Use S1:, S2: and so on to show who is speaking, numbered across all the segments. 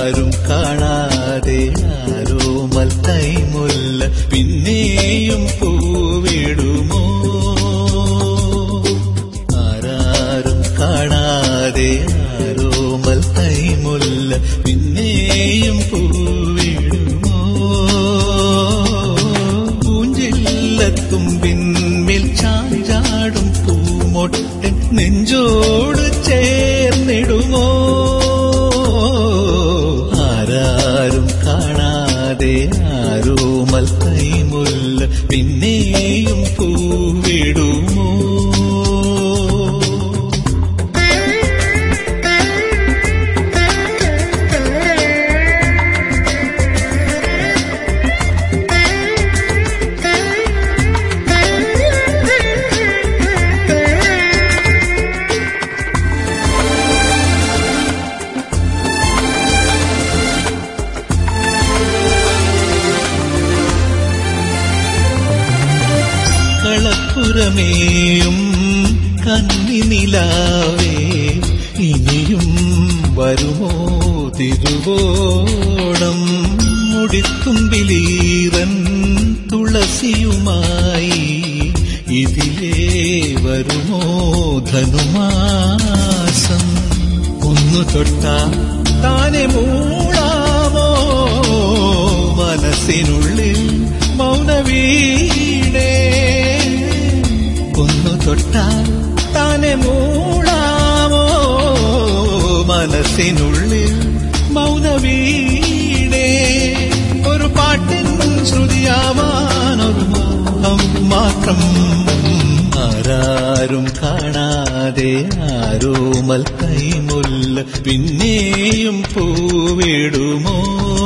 S1: ആരാരും കാണാതെ ആരോമൽ കൈമുല്ല പിന്നെയും പൂവിടുമോ ആരാരും കാണാതെ ആരോമൽ കൈമുല്ല പിന്നെയും പൂവിടുമോ പൂഞ്ചില്ലത്തുമ്പിന്മേൽ ചാഞ്ചാടും പൂമൊട്ടൻ നെഞ്ചോട് ചേർന്നിടുമോ ആരാരും കാണാതെ ആരോമൽ കൈമുല്ല പിന്നെയും പൂവിടുമോ കളപ്പുറമേയും കന്നിനിലാവേ ഇനിയും വരുമോ തിരുവോണം മുടിത്തുമ്പിലീറൻ തുളസിയുമായി ഇതിലേ വരുമോ ധനുമാസം ഒന്നു തൊട്ടാ താനെ മൂളാമോ മനസ്സിനുള്ളിൽ മൗനവീടേ ഒന്നു തൊട്ടാൽ താനെ മൂളാമോ മനസ്സിനുള്ളിൽ മൗനവീടേ ഒരു പാട്ടിൻ ശ്രുതിയാവാനൊരു മോഹം മാത്രം ആരാരും കാണാതെ ആരോമൽ കൈമുല്ല പിന്നെയും പൂവിടുമോ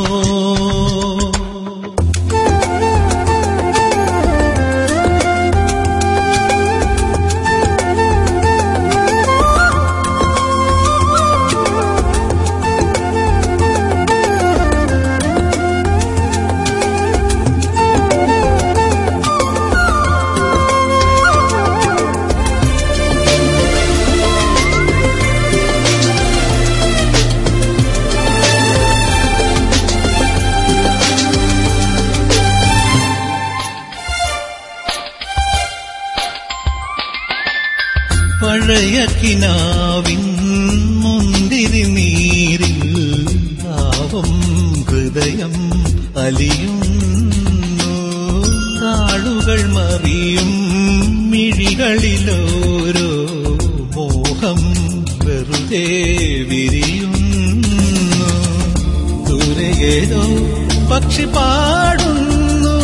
S1: പഴയ കിനാവിൻ മുന്തിരി നീരിൽ ഭാവം ഹൃദയം അലിയുന്നു താളുകൾ മറിയും മിഴികളിലോരോ മോഹം വെറുതെ വിരിയുന്നു ദൂരെയേതോ പക്ഷി പാടുന്നു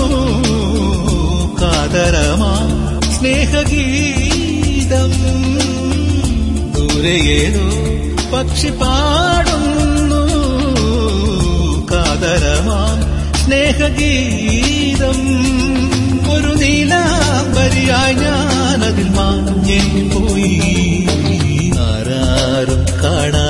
S1: കാതരമാ സ്നേഹഗീതം ദൂരെയേതോ പക്ഷി പാടുന്നു കാതരമാ സ്നേഹഗീതം ഒരു നീലാംബരിയായി ഞാനതിൽ മാഞ്ഞേ പോയി ആരാരും കാണാ